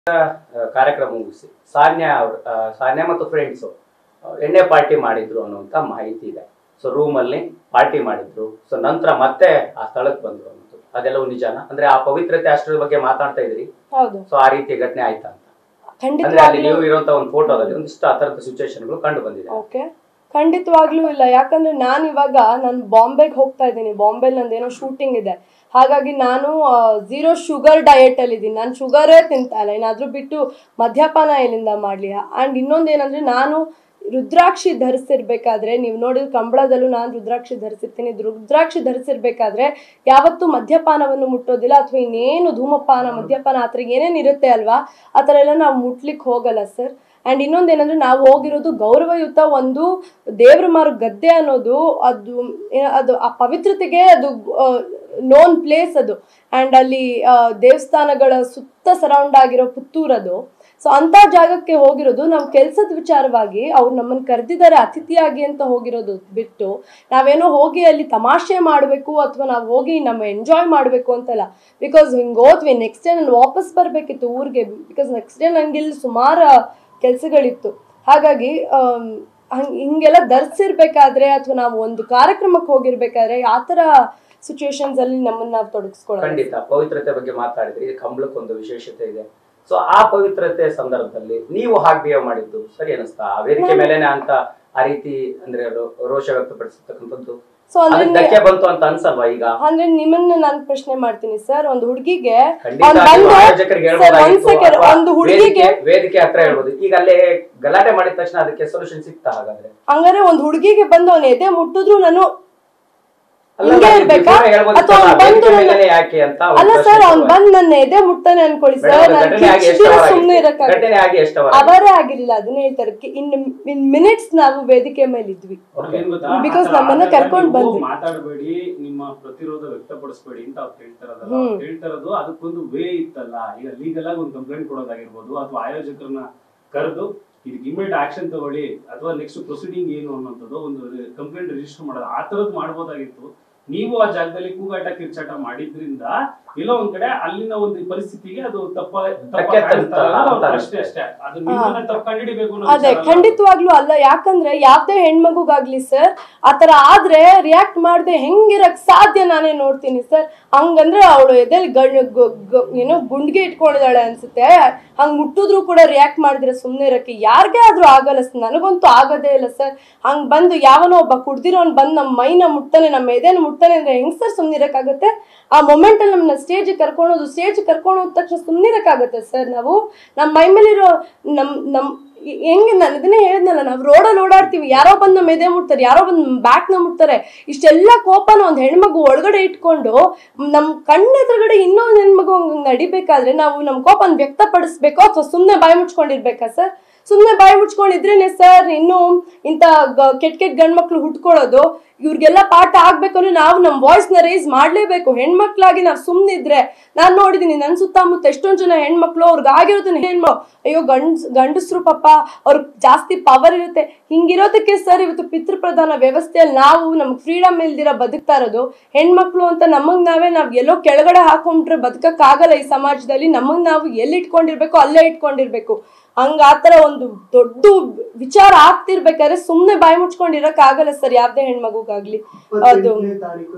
ಕಾರ್ಯಕ್ರಮ ಮುಗಿಸಿ ಸಾನ್ಯ ಅವ್ರು ಆ, ಸಾನ್ಯ ಮತ್ತು ಫ್ರೆಂಡ್ಸು ಎಣ್ಣೆ ಪಾರ್ಟಿ ಮಾಡಿದ್ರು ಅನ್ನುವಂಥ ಮಾಹಿತಿ ಇದೆ ಸೊ ರೂಮಲ್ಲಿ ಪಾರ್ಟಿ ಮಾಡಿದ್ರು ಸೊ ನಂತರ ಮತ್ತೆ ಆ ಸ್ಥಳಕ್ಕೆ ಬಂದ್ರು ಅನ್ನೋದು ಅದೆಲ್ಲವೂ ನಿಜಾನ ಅಂದ್ರೆ ಆ ಪವಿತ್ರತೆ ಅಷ್ಟರ ಬಗ್ಗೆ ಮಾತಾಡ್ತಾ ಇದ್ರಿ ಹೌದು ಸೊ ಆ ರೀತಿಯ ಘಟನೆ ಆಯ್ತಾ ಅಂತ ಅಂದ್ರೆ ಅಲ್ಲಿ ಖಂಡಿತವಾಗ್ಲೂ ನೀವು ಇರುವಂತ ಒಂದು ಫೋಟೋದಲ್ಲಿ ಒಂದಿಷ್ಟು ಆ ತರದ ಸಿಚುವೇಶನ್ಗಳು ಕಂಡು ಬಂದಿದೆ ಓಕೆ ಖಂಡಿತವಾಗ್ಲೂ ಇಲ್ಲ ಯಾಕಂದ್ರೆ ನಾನು ಇವಾಗ ನಾನು ಬಾಂಬೆಗೆ ಹೋಗ್ತಾ ಇದ್ದೀನಿ ಬಾಂಬೆಲಿ ನಂದೇನೋ ಶೂಟಿಂಗ್ ಇದೆ ಹಾಗಾಗಿ ನಾನು ಝೀರೋ ಶುಗರ್ ಡಯಟ್ ಅಲ್ಲಿ ಇದ್ದೀನಿ ನಾನು ಶುಗರೇ ತಿಂತಾ ಇಲ್ಲ ಏನಾದ್ರೂ ಬಿಟ್ಟು ಮದ್ಯಪಾನ ಎಲ್ಲಿಂದ ಮಾಡ್ಲಿ ಅಂಡ್ ಇನ್ನೊಂದೇನಂದ್ರೆ ನಾನು ರುದ್ರಾಕ್ಷಿ ಧರಿಸಿರ್ಬೇಕಾದ್ರೆ ನೀವು ನೋಡಿದ ಕಂಬಳದಲ್ಲೂ ನಾನು ರುದ್ರಾಕ್ಷಿ ಧರಿಸಿರ್ತೀನಿ ಇದು ರುದ್ರಾಕ್ಷಿ ಧರಿಸಿರ್ಬೇಕಾದ್ರೆ ಯಾವತ್ತೂ ಮದ್ಯಪಾನವನ್ನು ಮುಟ್ಟೋದಿಲ್ಲ ಅಥವಾ ಇನ್ನೇನು ಧೂಮಪಾನ ಮದ್ಯಪಾನ ಆ ಥರ ಏನೇನು ಇರುತ್ತೆ ಅಲ್ವಾ ಆ ಥರ ಎಲ್ಲ ನಾವು ಮುಟ್ಲಿಕ್ಕೆ ಹೋಗಲ್ಲ ಸರ್ ಆ್ಯಂಡ್ ಇನ್ನೊಂದೇನಂದ್ರೆ ನಾವು ಹೋಗಿರೋದು ಗೌರವಯುತ ಒಂದು ದೇವ್ರ ಮಾರು ಗದ್ದೆ ಅನ್ನೋದು ಅದು ಏ- ಅದು ಆ ಪವಿತ್ರತೆಗೆ ಅದು ನೋನ್ ಪ್ಲೇಸ್ ಅದು ಆ್ಯಂಡ್ ಅಲ್ಲಿ ಆ, ದೇವಸ್ಥಾನಗಳ ಸುತ್ತ ಸರೌಂಡ್ ಆಗಿರೋ ಪುತ್ತೂರ್ ಅದು ಸೊ ಅಂತ ಜಾಗಕ್ಕೆ ಹೋಗಿರೋದು ನಾವು ಕೆಲ್ಸದ ವಿಚಾರವಾಗಿ ಅವ್ರು ನಮ್ಮನ್ನು ಕರೆದಿದ್ದಾರೆ ಅತಿಥಿಯಾಗಿ ಅಂತ ಹೋಗಿರೋದು ಬಿಟ್ಟು ನಾವೇನೋ ಹೋಗಿ ಅಲ್ಲಿ ತಮಾಷೆ ಮಾಡಬೇಕು ಅಥವಾ ನಾವು ಹೋಗಿ ನಮ್ಮ ಎಂಜಾಯ್ ಮಾಡಬೇಕು ಅಂತಲ್ಲ ಬಿಕಾಸ್ ಹಿಂಗೆ ಹೋದ್ವಿ ನೆಕ್ಸ್ಟ್ ಡೇ ನಾನು ವಾಪಸ್ ಬರಬೇಕಿತ್ತು ಊರಿಗೆ ಬಿಕಾಸ್ ನೆಕ್ಸ್ಟ್ ಡೇ ನನಗೆ ಇಲ್ಲಿ ಸುಮಾರು ಕೆಲಸಗಳಿತ್ತು ಹಾಗಾಗಿ ಆಮ್, ಹಂಗ್ ಹಿಂಗೆಲ್ಲ ಧರಿಸಿರ್ಬೇಕಾದ್ರೆ ಅಥವಾ ನಾವು ಒಂದು ಕಾರ್ಯಕ್ರಮಕ್ಕೆ ಹೋಗಿರ್ಬೇಕಾದ್ರೆ ಆ ಥರ ಸಿಚುವೇಶನ್ಸ್ ಅಲ್ಲಿ ನಮ್ಮನ್ನ ನಾವು ತೊಡಗಿಸ್ಕೊಳ್ಳೋದು ಖಂಡಿತ ಪವಿತ್ರತೆ ಬಗ್ಗೆ ಮಾತಾಡಿದ್ರಿ ಇದು ಕಂಬಳಕ್ಕೊಂದು ವಿಶೇಷತೆ ಇದೆ ಸೊ ಆ ಪವಿತ್ರತೆ ಸಂದರ್ಭದಲ್ಲಿ ನೀವು ಹಾಗೆ ಬಿಹೇವ್ ಮಾಡಿದ್ದು ಸರಿ ಅನಿಸ್ತಾ ಆ ವೇದಿಕೆ ಮೇಲೆನೆ ಅಂತ ಆ ರೀತಿ ಅಂದ್ರೆ ರೋ- ರೋಷ ವ್ಯಕ್ತಪಡಿಸತಕ್ಕಂಥದ್ದು ಸೊ ಅಂದ್ರೆ ಅದಕ್ಕೆ ಧಕ್ಕೆ ಬಂತು ಅಂತ ಅನ್ಸಲ್ವಾ ಈಗ ಅಂದ್ರೆ ನಿಮ್ಮನ್ನ ನಾನು ಪ್ರಶ್ನೆ ಮಾಡ್ತೀನಿ ಸರ್ ಒಂದು ಹುಡುಗಿಗೆ ಖಂಡಿತ ಅವ್ನ್ ನೀವು ಬಂದು- ಆಯೋಜಕರಿಗೆ ಸರ್, ಒಂದ್ ಹೇಳ್ಬೋದಾಗಿತ್ತು second, ಅಥವಾ ಒಂದು ಹುಡುಗಿಗೆ ವೇದಿಕೆ- ವೇದಿಕೆ ಹತ್ರ ಹೇಳ್ಬೋದು ಈಗ ಅಲ್ಲೇ ಗಲಾಟೆ ಮಾಡಿದ ತಕ್ಷಣ ಅದಕ್ಕೆ ಸೊಲ್ಯೂಷನ್ ಸಿಗ್ತಾ ಹಾಗಾದ್ರೆ ಹಂಗಾರೆ ಒಂದು ಹುಡುಗಿಗೆ ಬಂದು ಅವನ ಎದೆ ಮುಟ್ಟಿದ್ರು ನಾನು ಅಲ್ಲ, ಹಿಂಗೆ ನೀವು ಇರ್ಬೇಕಾ before ಹೇಳ್ಬೋದಿತ್ತಲ್ಲ, ಅಥವಾ ಅವ್ನ್ ಬಂದು ವೇದಿಕೆ ನನ್ನ- ಮೇಲೆನೆ ಯಾಕೆ ಅಂತ ಅವ್ರ ಅಲ್ಲ ಪ್ರಶ್ನೆ ಸರ್ ಅವ್ನ್ ಶುರುವಾಯ್ತು. ಬಂದ್ ನನ್ನ ಎದೆ ಮುಟ್ತಾನೆ ಅನ್ಕೊಳ್ಳಿ ಮೇಡಮ್, ಸರ್ ಅದು ನಾನು ಘಟನೆ ಆಗಿ ಎಷ್ಟು ಕಿರ್ಚಿದ್ರೆ ಅವರ್ ಸುಮ್ನೆ ಆಗಿತ್ತು? ಇರಕ್ಕಾಗಲ್ಲ ಘಟನೆ ಆಗಿ ಎಷ್ಟು ಅವರ್ ಆಗಿತ್ತು? ಅವರೇ ಆಗಿರ್ಲಿಲ್ಲ ಅದನ್ನ ಹೇಳ್ತಾರೆ ಇನ್ ಇನ್ ಮಿನಿಟ್ಸ್ ನಾವು ವೇದಿಕೆ ಮೇಲೆ ಇದ್ವಿ Okay. ಏನ್ ಗೊತ್ತಾ? Because ಆ ಥರ ನಮ್ಮನ್ನ ಆದಾಗ ಕರ್ಕೊಂಡ್ ನೀವು ಬಂದ್ರಿ. ಮಾತಾಡಬೇಡಿ ನಿಮ್ಮ ಪ್ರತಿರೋಧ ವ್ಯಕ್ತಪಡಿಸಬೇಡಿ ಅಂತ ಅವ್ರು ಹೇಳ್ತಾರದಲ್ಲ ಹ್ಮ್. ಅವ್ರು ಹೇಳ್ತಾರದು ಅದಕ್ಕೊಂದು ವೇ ಇತ್ತಲ್ಲ ಈಗ ಲೀಗಲ್ ಆಗಿ ಒಂದು ಕಂಪ್ಲೇಂಟ್ ಕೊಡೋದಾಗಿರ್ಬೋದು ಅಥವಾ ಆಯೋಜಕರನ್ನ ಕರೆದು ಇದಕ್ಕೆ ಇಮಿಡಿಯೇಟ್ ಆಕ್ಷನ್ ತಗೊಳ್ಳಿ ಅಥವಾ ನೆಕ್ಸ್ಟ್ ಪ್ರೊಸೀಡಿಂಗ್ ಏನು ಅನ್ನೋಂಥದ್ದು ಒಂದು ಕಂಪ್ಲೇಂಟ್ ರಿಜಿಸ್ಟರ್ ಮಾಡೋದು ಆ ತರದ್ ಮಾಡ್ಬೋದಾಗಿತ್ತು ನೀವು ಆ ಜಾಗದಲ್ಲಿ ಕೂಗಾಟ ಕಿರ್ಚಾಟ ಮಾಡಿದ್ರಿಂದ ಎಲ್ಲೋ ಒಂದ್ ಕಡೆ ಅಲ್ಲಿನ ಒಂದು ಪರಿಸ್ಥಿತಿಗೆ ಅದು ತಪ್ಪ ತಪ್ಪ ಧಕ್ಕೆ ಕಾಣಿಸ್ತಾ ಇರೋದು ಅವ್ರ ಅಂತ ಪ್ರಶ್ನೆ ಅಷ್ಟೇ ಅದು ನಿಮ್ಮನ್ನ ತಪ್ಪು ಕಂಡಿಡಿಬೇಕು ಅನ್ನೋ ಅದೇ ವಿಚಾರ ಅಲ್ಲ. ಖಂಡಿತವಾಗ್ಲೂ ಅಲ್ಲ ಯಾಕಂದ್ರೆ ಯಾವ್ದೇ ಹೆಣ್ಮಗುಗಾಗ್ಲಿ ಸರ್ ಆತರ ಆದ್ರೆ ರಿಯಾಕ್ಟ್ ಮಾಡದೆ ಹೆಂಗಿರಕ್ ಸಾಧ್ಯ ನಾನೇ ನೋಡ್ತೀನಿ ಸರ್ ಹಂಗಂದ್ರೆ ಅವಳು ಎದೆಲ್ ಗಣ್ ಗು- ಗು- ಏನೋ ಗುಂಡ್ಗೆ ಇಟ್ಕೊಂಡಿದ್ದಾಳೆ ಅನ್ಸುತ್ತೆ ಹಂಗ್ ಮುಟ್ಟಿದ್ರು ಕೂಡ ರಿಯಾಕ್ಟ್ ಮಾಡಿದ್ರೆ ಸುಮ್ನೆ ಇರಕ್ಕೆ ಯಾರಿಗೇ ಆದ್ರೂ ಆಗಲ್ಲ ಸರ್ ನನಗಂತೂ ಆಗೋದೇ ಇಲ್ಲ ಸರ್ ಹಂಗ್ ಬಂದು ಯಾವನೋ ಒಬ್ಬ ಕುಡ್ದಿರೋನ್ ಬಂದ್ ನಮ್ಮ ಮೈನ ಮುಟ್ತಾನೆ ನಮ್ಮ ಎದೆನ ಮುಟ್ತಾನೆ ಅಂದ್ರೆ ಹೆಂಗ್ ಸರ್ ಸುಮ್ನೆ ಇರಕ್ಕಾಗತ್ತೆ ಆ ಮೊಮೆಂಟ್ ಅಲ್ಲಿ ನಮ್ಮನ್ನ ಸ್ಟೇಜ್ ಕರ್ಕೊಳೋದು ಸ್ಟೇಜ್ ಕರ್ಕೊಂಡು ಹೋದ ತಕ್ಷಣ ಸುಮ್ನೆ ಇರಕ್ಕಾಗತ್ತೆ ಸರ್ ನಾವು ನಮ್ಮ ಮೈ ಮೇಲಿರೋ ನಮ್ ನಮ್ ಈ- ಹೆಂಗೆ ನಾನು ಇದನ್ನೇ ಹೇಳಿದ್ನಲ್ಲ ನಾವು ರೋಡಲ್ಲಿ ಓಡಾಡ್ತೀವಿ ಯಾರೋ ಬಂದು ನಮ್ಮ ಎದೆ ಮುಟ್ತಾರೆ ಯಾರೋ ಬಂದು ಬ್ಯಾಕ್ನ ಮುಟ್ತಾರೆ ಇಷ್ಟೆಲ್ಲ ಕೋಪನ ಒಂದು ಹೆಣ್ಮಗು ಒಳಗಡೆ ಇಟ್ಕೊಂಡು ನಮ್ಮ ಕಣ್ಣೆದುರುಗಡೆ ಇನ್ನೊಂದು ಹೆಣ್ಮಗು ಹಂಗ್ ನಡಿಬೇಕಾದ್ರೆ ನಾವು ನಮ್ಮ ಕೋಪನ ವ್ಯಕ್ತಪಡಿಸ್ಬೇಕೋ ಅಥವಾ ಸುಮ್ಮನೆ ಬಾಯಿ ಮುಚ್ಕೊಂಡಿರ್ಬೇಕಾ ಸರ್ ಸುಮ್ಮನೆ ಬಾಯಿ ಮುಚ್ಕೊಂಡಿದ್ರೇನೆ ಸರ್ ಇನ್ನು ಇಂಥ ಗ- ಕೆಟ್ಟ ಕೆಟ್ಟ ಗಂಡ್ಮಕ್ಳು ಹುಟ್ಕೊಳ್ಳೋದು ಇವ್ರಿಗೆಲ್ಲ ಪಾಠ ಆಗ್ಬೇಕು ಅಂದ್ರೆ ನಾವು ನಮ್ಮ ವಾಯ್ಸ್ನ ರೈಸ್ ಮಾಡಲೇಬೇಕು ಹೆಣ್ಮಕ್ಳಾಗಿ ನಾವು ಸುಮ್ಮನಿದ್ರೆ ನಾನು ನೋಡಿದೀನಿ ನನ್ನ ಸುತ್ತಮುತ್ತ ಎಷ್ಟೊಂದು ಜನ ಹೆಣ್ಮಕ್ಳು ಅವ್ರಿಗೆ ಆಗಿರೋದನ್ನ ಹೆಣ್ಮಕ್ಳು ಅಯ್ಯೋ ಗಂಡ್ಸ್ ಗಂಡಸ್ರು ಪಾಪ ಅವ್ರಿಗೆ ಜಾಸ್ತಿ ಪವರ್ ಇರುತ್ತೆ ಹಿಂಗಿರೋದಕ್ಕೆ ಸರ್ ಇವತ್ತು ಪಿತೃಪ್ರಧಾನ ವ್ಯವಸ್ಥೆಯಲ್ಲಿ ನಾವು ನಮ್ಗೆ ಫ್ರೀಡಮ್ ಇಲ್ದಿರ ಬದುಕ್ತಾ ಇರೋದು ಹೆಣ್ಮಕ್ಳು ಅಂತ ನಮಗ್ ನಾವೇ ನಾವ್ ಎಲ್ಲೋ ಕೆಳಗಡೆ ಹಾಕೊಂಡ್ರೆ ಬದುಕಕ್ಕಾಗಲ್ಲ ಈ ಸಮಾಜದಲ್ಲಿ ನಮಗ್ ನಾವು ಎಲ್ಲಿ ಇಟ್ಕೊಂಡಿರ್ಬೇಕು ಅಲ್ಲೇ ಇಟ್ಕೊಂಡಿರ್ಬೇಕು ಹಂಗ ಆತರ ಒಂದು ದೊಡ್ಡ ವಿಚಾರ ಆಗ್ತಿರ್ಬೇಕಾದ್ರೆ ಸುಮ್ನೆ ಬಾಯಿ ಮುಚ್ಕೊಂಡಿರಕ್ ಆಗಲ್ಲ ಸರ್ ಯಾವ್ದೇ ಹೆಣ್ಮಗುಗಾಗ್ಲಿ ಅದು ಇಪ್ಪತ್ತೆಂಟನೇ ತಾರೀಕು